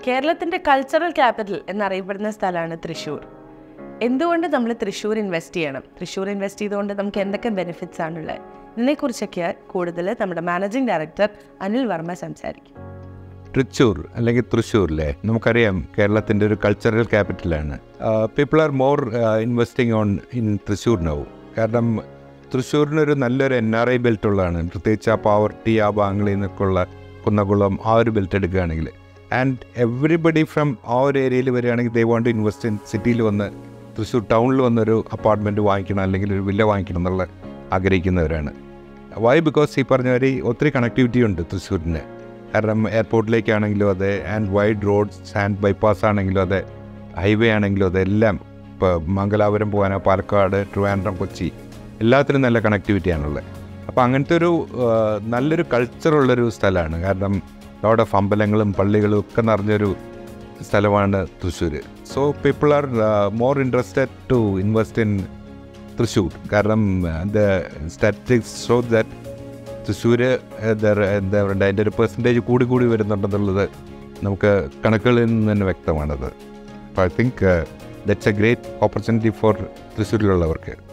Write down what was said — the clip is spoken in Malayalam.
കേരളത്തിൻ്റെ കൾച്ചറൽ ക്യാപിറ്റൽ എന്നറിയപ്പെടുന്ന സ്ഥലമാണ് തൃശ്ശൂർ എന്തുകൊണ്ട് നമ്മൾ തൃശ്ശൂർ ഇൻവെസ്റ്റ് ചെയ്യണം തൃശ്ശൂർ ഇൻവെസ്റ്റ് ചെയ്തുകൊണ്ട് നമുക്ക് എന്തൊക്കെ ബെനിഫിറ്റ്സ് ആണുള്ളത് ഇതിനെക്കുറിച്ചൊക്കെ കൂടുതൽ നമ്മുടെ മാനേജിംഗ് ഡയറക്ടർ അനിൽ വർമ്മ സംസാരിക്കും തൃശ്ശൂർ അല്ലെങ്കിൽ തൃശ്ശൂരിലെ നമുക്കറിയാം കേരളത്തിൻ്റെ ഒരു കൾച്ചറൽ ക്യാപിറ്റലാണ് people are more investing on in Thrissur now കാരണം തൃശ്ശൂരിനൊരു നല്ലൊരു എൻ ആർ ഐ ബെൽറ്റ് ഉള്ളതാണ് പ്രത്യേകിച്ച് ആ പാവർട്ടി ആ ഭാഗങ്ങളിൽ നിന്നൊക്കെയുള്ള കുന്നകുളം ആ ഒരു ബെൽറ്റ് എടുക്കുകയാണെങ്കിൽ ആൻഡ് എവറിബഡി ഫ്രം ആ ഒരു ഏരിയയിൽ വരികയാണെങ്കിൽ ദേ വോണ്ട് ഇൻവെസ്റ്റ് ഇൻ സിറ്റിയിൽ വന്ന് തൃശ്ശൂർ ടൗണിൽ വന്നൊരു അപ്പാർട്ട്മെൻറ്റ് വാങ്ങിക്കണം അല്ലെങ്കിൽ ഒരു വില്ല വാങ്ങിക്കണം എന്നുള്ള ആഗ്രഹിക്കുന്നവരാണ് വൈ ബിക്കോസ് ഈ പറഞ്ഞ മാതിരി ഒത്തിരി കണക്ടിവിറ്റി ഉണ്ട് തൃശ്ശൂരിന് കാരണം എയർപോർട്ടിലേക്കാണെങ്കിലും അതെ and wide roads and bypass ആണെങ്കിലും അതെ ഹൈവേ ആണെങ്കിലും അതെല്ലാം ഇപ്പോൾ മംഗലാപുരം പോകാനോ പാലക്കാട് ട്രിവാൻഡ്രം കൊച്ചി എല്ലാത്തിനും നല്ല കണക്ടിവിറ്റിയാണുള്ളത് അപ്പോൾ അങ്ങനത്തെ ഒരു ആ, നല്ലൊരു കൾച്ചറുള്ളൊരു സ്ഥലമാണ് കാരണം ലോഡ് ഓഫ് അമ്പലങ്ങളും പള്ളികളും ഒക്കെ നിറഞ്ഞൊരു സ്ഥലമാണ് Thrissur so people are more interested to invest in Thrissur കാരണം the statistics show that Thrissur എന്താ എന്താ പറയുക അതിൻ്റെ ഒരു പെർസെൻറ്റേജ് കൂടി കൂടി വരുന്നുണ്ടെന്നുള്ളത് നമുക്ക് കണക്കുകളിൽ നിന്ന് തന്നെ വ്യക്തമാണത് അപ്പോൾ I think that's a great opportunity for തൃശ്ശൂരിലുള്ളവർക്ക്